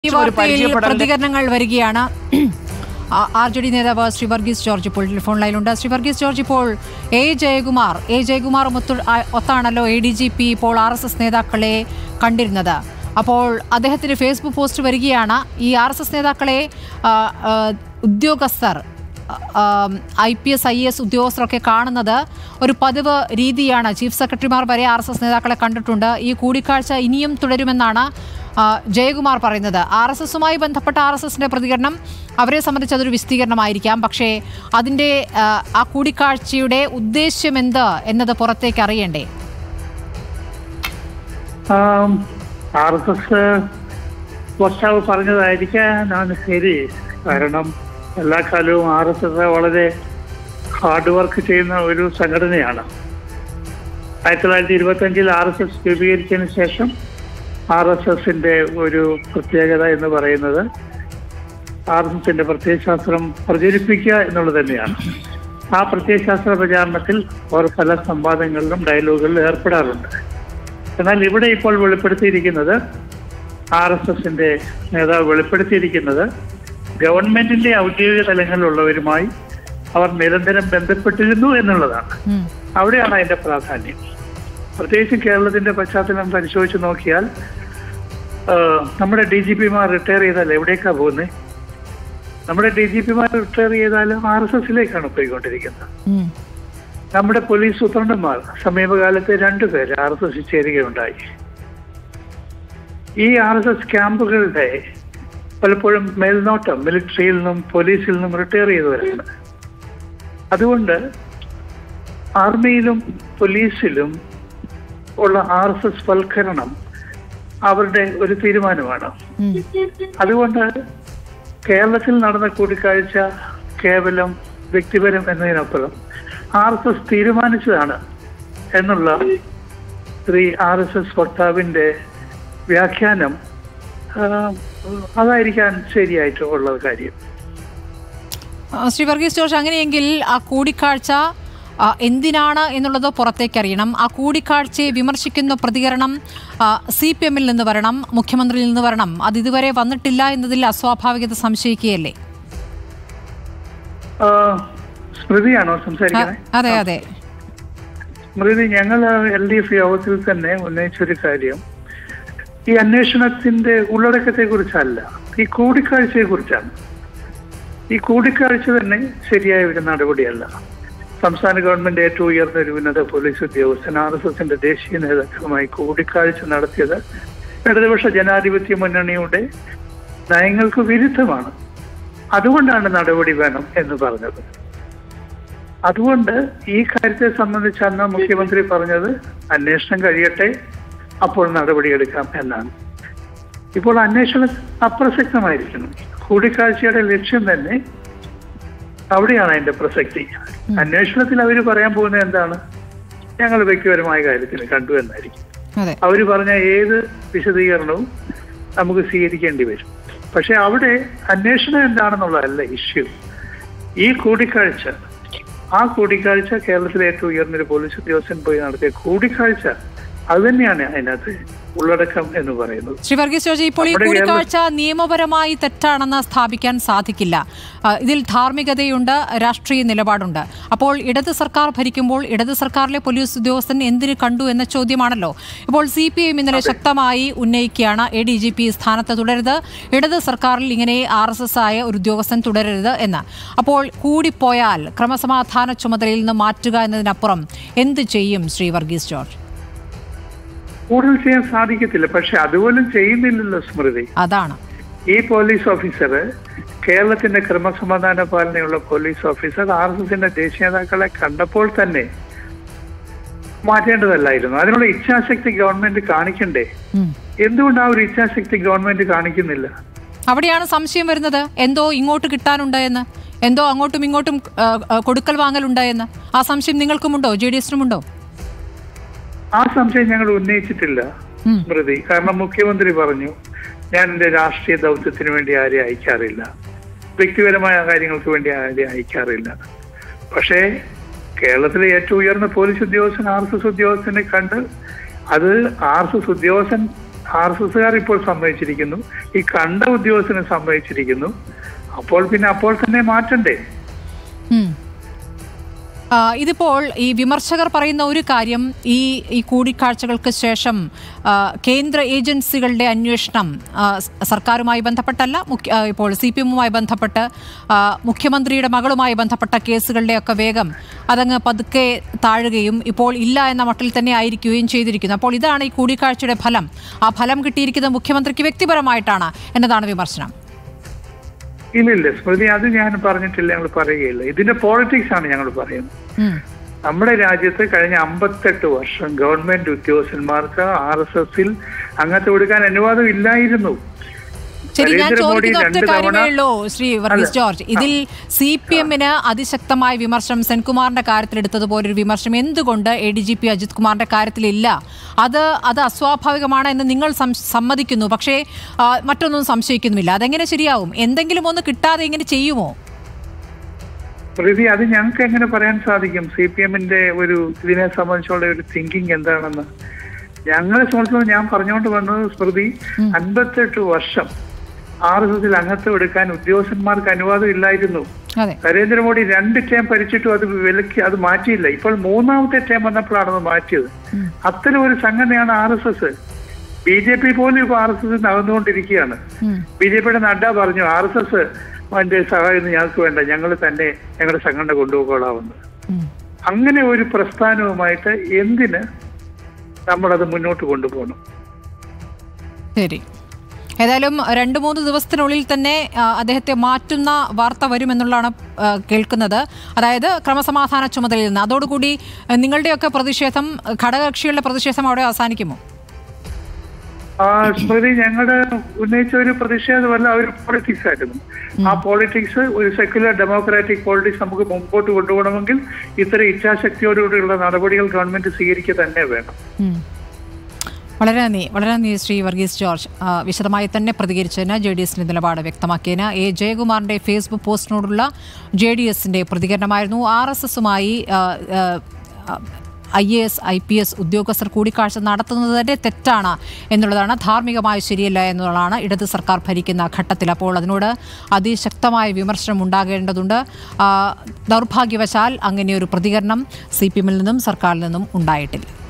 ഈ ഒരു വാർത്തയിൽ പരിചയപ്പെടലിന്റെ പ്രതികരണങ്ങൾ വരികയാണ് ആർ ജെ ഡി നേതാവ് ശ്രീ വർഗീസ് ജോർജ് ഇപ്പോൾ ടെലിഫോൺ ലൈനിലുണ്ട് ശ്രീ വർഗീസ് ജോർജ് ഇപ്പോൾ എ ജയകുമാർ എ ജയകുമാർ ഒത്തു ആ- ഒത്താണല്ലോ എ ഡി ജി പി ഇപ്പോൾ ആർ എസ് എസ് നേതാക്കളെ കണ്ടിരുന്നത് അപ്പോൾ അദ്ദേഹത്തിന് ഫേസ്ബുക്ക് പോസ്റ്റ് വരികയാണ് ഈ ആർ എസ് എസ് നേതാക്കളെ ആ, ആ, ഉദ്യോഗസ്ഥർ I P S I S ഉദ്യോഗസ്ഥരൊക്കെ കാണുന്നത് ഒരു പതിവ് രീതിയാണ് ചീഫ് സെക്രട്ടറിമാർ വരെ ആർ എസ് എസ് നേതാക്കളെ കണ്ടിട്ടുണ്ട് ഈ കൂടിക്കാഴ്ച ഇനിയും തുടരുമെന്നാണ് ആ, ജയകുമാർ പറയുന്നത് ആർ എസ് എസുമായി ബന്ധപ്പെട്ട ആർ എസ് എസിന്റെ പ്രതികരണം അവരെ സംബന്ധിച്ച് അതൊരു വിശദീകരണമായിരിക്കാം പക്ഷേ അതിന്റെ ആ, ആ കൂടിക്കാഴ്ചയുടെ ഉദ്ദേശ്യം എന്ത് എന്നത് പുറത്തേക്ക് അറിയണ്ടേ ആർ എസ് എസ് വക്താവ് പറഞ്ഞതായിരിക്കാനാണ് ശരി കാരണം എല്ലാ കാലവും ആർ എസ് എസ് വളരെ ഹാർഡ് വർക്ക് ചെയ്യുന്ന ഒരു സംഘടനയാണ് ആയിരത്തി തൊള്ളായിരത്തി ഇരുപത്തി അഞ്ചിൽ ആർ എസ് എസ് രൂപീകരിച്ചതിന് ശേഷം ആർ എസ് എസിന്റെ ഒരു പ്രത്യേകത എന്ന് പറയുന്നത് ആർ എസ് എസിന്റെ പ്രത്യയശാസ്ത്രം പ്രചരിപ്പിക്കുക എന്നുള്ളത് തന്നെയാണ് ആ പ്രത്യയശാസ്ത്ര പ്രചാരണത്തിൽ അവർ പല സംവാദങ്ങളിലും ഡയലോഗുകളിലും ഏർപ്പെടാറുണ്ട് എന്നാൽ ഇവിടെ ഇപ്പോൾ വെളിപ്പെടുത്തിയിരിക്കുന്നത് ആർ എസ് എസിന്റെ നേതാവ് വെളിപ്പെടുത്തിയിരിക്കുന്നത് ഗവൺമെന്റിന്റെ ഔദ്യോഗിക തലങ്ങളിലുള്ളവരുമായി അവർ നിരന്തരം ബന്ധപ്പെട്ടിരുന്നു എന്നുള്ളതാണ് ഉം. അവിടെയാണ് അതിന്റെ പ്രാധാന്യം പ്രത്യേകിച്ച് കേരളത്തിന്റെ പശ്ചാത്തലം പരിശോധിച്ച് നോക്കിയാൽ ആ, നമ്മുടെ ഡി ജി പിമാർ റിട്ടയർ ചെയ്താൽ എവിടേക്കാ പോകുന്നത് നമ്മുടെ ഡി ജി പിമാർ റിട്ടയർ ചെയ്താലും ആർ എസ് എസിലേക്കാണ് പോയിക്കൊണ്ടിരിക്കുന്നത് ഉം. നമ്മുടെ പോലീസ് സൂപ്രണ്ടന്മാർ സമീപകാലത്ത് രണ്ടുപേര് ആർ എസ് എസ് ചേരുകയുണ്ടായി ഈ ആർ എസ് എസ് ക്യാമ്പുകളുടെ പലപ്പോഴും മേൽനോട്ടം മിലിറ്ററിയിൽ നിന്നും പോലീസിൽ നിന്നും റിട്ടയർ ചെയ്തവരാണ് അതുകൊണ്ട് ആർമിയിലും പോലീസിലും ഉള്ള ആർ എസ് എസ് വൽക്കരണം അവരുടെ ഒരു തീരുമാനമാണ് ഉം. അതുകൊണ്ട് കേരളത്തിൽ നടന്ന കൂടിക്കാഴ്ച കേവലം വ്യക്തിപരം എന്നതിനപ്പുറം ആർ എസ് എസ് തീരുമാനിച്ചതാണ് എന്നുള്ള ശ്രീ ആർ എസ് എസ് വക്താവിന്റെ വ്യാഖ്യാനം ആ, അതായിരിക്കാൻ ശരിയായിട്ട് ഉള്ള കാര്യം ആ, ശ്രീ വർഗീസ് ജോർജ് അങ്ങനെയെങ്കിൽ ആ കൂടിക്കാഴ്ച ആ, എന്തിനാണ് എന്നുള്ളത് പുറത്തേക്ക് അറിയണം ആ കൂടിക്കാഴ്ചയെ വിമർശിക്കുന്ന പ്രതികരണം സി പി എമ്മിൽ നിന്ന് വരണം മുഖ്യമന്ത്രിയിൽ നിന്ന് വരണം അത് ഇതുവരെ വന്നിട്ടില്ല എന്നതിൽ അസ്വാഭാവികത സംശയിക്കുകയല്ലേ ആ, സ്മൃതിയാണോ ആ, സംസാരിക്കുന്നത് അതെ അതെ സ്മൃതി ഞങ്ങൾ എൽ ഡി എഫ് യോഗത്തിൽ തന്നെ ഉന്നയിച്ചൊരു കാര്യം ഈ അന്വേഷണത്തിന്റെ ഉള്ളടക്കത്തെ കുറിച്ചല്ല ഈ കൂടിക്കാഴ്ചയെ കുറിച്ചാണ് ഈ കൂടിക്കാഴ്ച തന്നെ ശരിയായ ഒരു നടപടിയല്ല സംസ്ഥാന ഗവൺമെന്റ് ഏറ്റവും ഉയർന്ന ഒരു ഉന്നത പോലീസ് ഉദ്യോഗസ്ഥൻ ആർ എസ് എസിന്റെ ദേശീയ നേതാക്കളുമായി കൂടിക്കാഴ്ച നടത്തിയത് ഇടതുപക്ഷ ജനാധിപത്യ മുന്നണിയുടെ നയങ്ങൾക്ക് വിരുദ്ധമാണ് അതുകൊണ്ടാണ് നടപടി വേണം എന്ന് പറഞ്ഞത് അതുകൊണ്ട് ഈ കാര്യത്തെ സംബന്ധിച്ച് അന്ന് മുഖ്യമന്ത്രി പറഞ്ഞത് അന്വേഷണം കഴിയട്ടെ അപ്പോൾ നടപടിയെടുക്കാം എന്നാണ് ഇപ്പോൾ അന്വേഷണം അപ്രസക്തമായിരിക്കുന്നു കൂടിക്കാഴ്ചയുടെ ലക്ഷ്യം തന്നെ അവിടെയാണ് അതിന്റെ പ്രസക്തി അന്വേഷണത്തിൽ അവർ പറയാൻ പോകുന്നത് എന്താണ് ഞങ്ങൾ വ്യക്തിപരമായ കാര്യത്തിൽ കണ്ടു എന്നായിരിക്കും അതെ അവർ പറഞ്ഞ ഏത് വിശദീകരണവും നമുക്ക് സ്വീകരിക്കേണ്ടി വരും പക്ഷെ അവിടെ അന്വേഷണം എന്താണെന്നുള്ളതല്ല ഇഷ്യൂ ഈ കൂടിക്കാഴ്ച ആ കൂടിക്കാഴ്ച കേരളത്തിലെ ഏറ്റവും ഉയർന്നൊരു പോലീസ് ഉദ്യോഗസ്ഥൻ പോയി നടത്തിയ കൂടിക്കാഴ്ച അത് തന്നെയാണ് അതിനകത്ത് ഉള്ളടക്കം എന്ന് പറയുന്നത് ശ്രീ വർഗീസ് ജോർജ് ഇപ്പോൾ ഈ നമ്മുടെ കൂടിക്കാഴ്ച നിയമപരമായി തെറ്റാണെന്ന് സ്ഥാപിക്കാൻ സാധിക്കില്ല ആ, ഇതിൽ ധാർമ്മികതയുണ്ട് രാഷ്ട്രീയ നിലപാടുണ്ട് അപ്പോൾ ഇടത് സർക്കാർ ഭരിക്കുമ്പോൾ ഇടത് സർക്കാരിലെ പോലീസ് ഉദ്യോഗസ്ഥൻ എന്തിന് കണ്ടു എന്ന ചോദ്യമാണല്ലോ ഇപ്പോൾ സി പി എം ഇന്നലെ ശക്തമായി ഉന്നയിക്കുകയാണ് എ ഡി ജി പി സ്ഥാനത്ത് തുടരുത് ഇടത് സർക്കാരിൽ ഇങ്ങനെ ആർ എസ് എസ് ആയ ഒരു ഉദ്യോഗസ്ഥൻ തുടരരുത് എന്ന് അപ്പോൾ കൂടിപ്പോയാൽ ക്രമസമാധാന ചുമതലയിൽ നിന്ന് മാറ്റുക എന്നതിനപ്പുറം എന്ത് ചെയ്യും ശ്രീ വർഗീസ് ജോർജ് കൂടുതൽ ചെയ്യാൻ സാധിക്കത്തില്ല പക്ഷെ അതുപോലും ചെയ്യുന്നില്ലല്ലോ സ്മൃതി അതാണ് ഈ പോലീസ് ഓഫീസർ കേരളത്തിന്റെ ക്രമസമാധാന പാലനയുള്ള പോലീസ് ഓഫീസർ ആർ എസ് എസിന്റെ ദേശീയ നേതാക്കളെ കണ്ടപ്പോൾ തന്നെ മാറ്റേണ്ടതല്ലായിരുന്നു അതിനുള്ള ഇച്ഛാശക്തി ഗവൺമെന്റ് കാണിക്കണ്ടേ ഉം. എന്തുകൊണ്ട് ആ ഒരു ഇച്ഛാശക്തി ഗവൺമെന്റ് കാണിക്കുന്നില്ല അവിടെയാണ് സംശയം വരുന്നത് എന്തോ ഇങ്ങോട്ട് കിട്ടാനുണ്ട് എന്ന് എന്തോ അങ്ങോട്ടും ഇങ്ങോട്ടും ആ, ആ, കൊടുക്കൽ വാങ്ങലുണ്ട് എന്ന് ആ സംശയം നിങ്ങൾക്കുമുണ്ടോ ജെ ഡി എസിനുമുണ്ടോ ആ സംശയം ഞങ്ങൾ ഉന്നയിച്ചിട്ടില്ല ഉം. സ്മൃതി കാരണം മുഖ്യമന്ത്രി പറഞ്ഞു ഞാൻ എന്റെ രാഷ്ട്രീയ ദൗത്യത്തിന് വേണ്ടി ആരെയും അയക്കാറില്ല വ്യക്തിപരമായ കാര്യങ്ങൾക്ക് വേണ്ടി ആരെയും അയക്കാറില്ല പക്ഷേ കേരളത്തിലെ ഏറ്റവും ഉയർന്ന പോലീസ് ഉദ്യോഗസ്ഥൻ ആർ എസ് എസ് ഉദ്യോഗസ്ഥനെ കണ്ട് അത് ആർ എസ് എസ് ഉദ്യോഗസ്ഥൻ ആർ എസ് എസ്സുകാർ ഇപ്പോൾ സമ്മതിച്ചിരിക്കുന്നു ഈ കണ്ട ഉദ്യോഗസ്ഥന് സമ്മതിച്ചിരിക്കുന്നു അപ്പോൾ പിന്നെ അപ്പോൾ തന്നെ മാറ്റണ്ടേ ഉം. ആ, ഇതിപ്പോൾ ഈ വിമർശകർ പറയുന്ന ഒരു കാര്യം ഈ ഈ കൂടിക്കാഴ്ചകൾക്ക് ശേഷം ആ, കേന്ദ്ര ഏജൻസികളുടെ അന്വേഷണം ആ, സ് സർക്കാരുമായി ബന്ധപ്പെട്ടല്ല മുഖ്യ ആ, ഇപ്പോൾ സി പി എമ്മുമായി ബന്ധപ്പെട്ട് ആ, മുഖ്യമന്ത്രിയുടെ മകളുമായി ബന്ധപ്പെട്ട കേസുകളുടെയൊക്കെ വേഗം അതങ്ങ് പതുക്കെ താഴുകയും ഇപ്പോൾ ഇല്ല എന്ന മട്ടിൽ തന്നെ ആയിരിക്കുകയും ചെയ്തിരിക്കുന്നു അപ്പോൾ ഇതാണ് ഈ കൂടിക്കാഴ്ചയുടെ ഫലം ആ ഫലം കിട്ടിയിരിക്കുന്നത് മുഖ്യമന്ത്രിക്ക് വ്യക്തിപരമായിട്ടാണ് എന്നതാണ് വിമർശനം ഇല്ലില്ല സ്മൃതി അത് ഞാൻ പറഞ്ഞിട്ടില്ല ഞങ്ങൾ പറയുകയില്ല ഇതിന്റെ പോളിറ്റിക്സ് ആണ് ഞങ്ങൾ പറയുന്നത് ഉം. നമ്മുടെ രാജ്യത്ത് കഴിഞ്ഞ അമ്പത്തെട്ട് വർഷം ഗവൺമെന്റ് ഉദ്യോഗസ്ഥന്മാർക്ക് ആർ എസ് എസിൽ അംഗത്തെ കൊടുക്കാൻ അനുവാദം ഇല്ലായിരുന്നു ശരി ഞാൻ നരേന്ദ്രമോദി ചോദിക്കുന്ന ഒറ്റ രണ്ട് കാര്യമേ തവണ ഉള്ളൂ ശ്രീ വർഗീസ് ജോർജ് ഇതിൽ സി പി എമ്മിന് അതിശക്തമായ വിമർശനം സെൻകുമാറിന്റെ കാര്യത്തിൽ എടുത്തതുപോലെ ഒരു വിമർശനം എന്തുകൊണ്ട് A D G P Ajith കുമാറിന്റെ കാര്യത്തിലില്ല അത് അത് അസ്വാഭാവികമാണ് എന്ന് നിങ്ങൾ സം- സമ്മതിക്കുന്നു പക്ഷേ ആ, മറ്റൊന്നും സംശയിക്കുന്നുമില്ല അതെങ്ങനെ ശരിയാവും എന്തെങ്കിലും ഒന്ന് കിട്ടാതെ ഇങ്ങനെ ചെയ്യുമോ പ്രതി അത് ഞങ്ങൾക്ക് എങ്ങനെ പറയാൻ സാധിക്കും സി പി എമ്മിന്റെ ഒരു ഇതിനെ സംബന്ധിച്ചുള്ള ഒരു തിങ്കിങ് എന്താണെന്ന് ഞങ്ങളെ സംബന്ധിച്ചിടത്തോളം ഞാൻ പറഞ്ഞുകൊണ്ട് വന്നത് സ്മൃതി അൻപത്തെട്ട് വർഷം ആർ എസ് എസിൽ അംഗത്വം എടുക്കാൻ ഉദ്യോഗസ്ഥന്മാർക്ക് അനുവാദം ഇല്ലായിരുന്നു അതെ നരേന്ദ്രമോദി രണ്ട് ടേം ഭരിച്ചിട്ടും അത് വിലക്കി അത് മാറ്റിയില്ല ഇപ്പോൾ മൂന്നാമത്തെ ടേം വന്നപ്പോഴാണ് അത് മാറ്റിയത് അത്തരം ഒരു സംഘടനയാണ് R S S B J P പോലും ഇപ്പോൾ ആർ എസ് എസ് നടന്നുകൊണ്ടിരിക്കുകയാണ് ഉം. ബി ജെ പിയുടെ നഡ്ഡ പറഞ്ഞു ആർ എസ് എസ് അതിന്റെ സഹായം ഞങ്ങൾക്ക് വേണ്ട ഞങ്ങൾ തന്നെ ഞങ്ങളുടെ സംഘടന കൊണ്ടുപോകാമെന്ന് ഉം. അങ്ങനെ ഒരു പ്രസ്ഥാനവുമായിട്ട് എന്തിന് നമ്മളത് മുന്നോട്ട് കൊണ്ടുപോകണം ശരി ഏതായാലും രണ്ട് മൂന്ന് ദിവസത്തിനുള്ളിൽ തന്നെ ആ, അദ്ദേഹത്തെ മാറ്റുന്ന വാർത്ത വരുമെന്നുള്ളതാണ് ആ, കേൾക്കുന്നത് അതായത് ക്രമസമാധാന ചുമതലയിൽ നിന്ന് അതോടുകൂടി ആ, നിങ്ങളുടെയൊക്കെ പ്രതിഷേധം ഘടകകക്ഷികളുടെ പ്രതിഷേധം അവിടെ അവസാനിക്കുമോ ആ സ്മൃതി ഞങ്ങളുടെ ഉന്നയിച്ച ഒരു പ്രതിഷേധമല്ല ഒരു പോളിറ്റിക്സ് ആയിരുന്നു ആ പോളിറ്റിക്സ് ഒരു സെക്യുലർ ഡെമോക്രാറ്റിക് പോളിറ്റിക്സ് നമുക്ക് മുമ്പോട്ട് കൊണ്ടുപോകണമെങ്കിൽ ഇത്തരം ഇച്ഛാശക്തിയോടുകൂടിയുള്ള നടപടികൾ ഗവൺമെന്റ് സ്വീകരിക്കുക തന്നെ വേണം ഉം. വളരെ നന്ദി വളരെ നന്ദി ശ്രീ വർഗീസ് ജോർജ് ആ, വിശദമായി തന്നെ പ്രതികരിച്ചതിന് ജെ ഡി എസിന്റെ നിലപാട് വ്യക്തമാക്കിയതിന് എ ജയകുമാറിന്റെ ഫേസ്ബുക്ക് പോസ്റ്റിനോടുള്ള ജെ ഡി എസിന്റെ പ്രതികരണമായിരുന്നു ആർ എസ് എസുമായി I A S I P S ഉദ്യോഗസ്ഥർ കൂടിക്കാഴ്ച നടത്തുന്നത് തന്നെ തെറ്റാണ് എന്നുള്ളതാണ് ധാർമ്മികമായി ശരിയല്ല എന്നുള്ളതാണ് ഇടത് സർക്കാർ ഭരിക്കുന്ന ഘട്ടത്തിൽ അപ്പോൾ അതിനോട് അതിശക്തമായ വിമർശനം ഉണ്ടാകേണ്ടതുണ്ട് ആ, ദൗർഭാഗ്യവശാൽ അങ്ങനെയൊരു പ്രതികരണം സി പി എമ്മിൽ നിന്നും സർക്കാരിൽ നിന്നും ഉണ്ടായിട്ടില്ല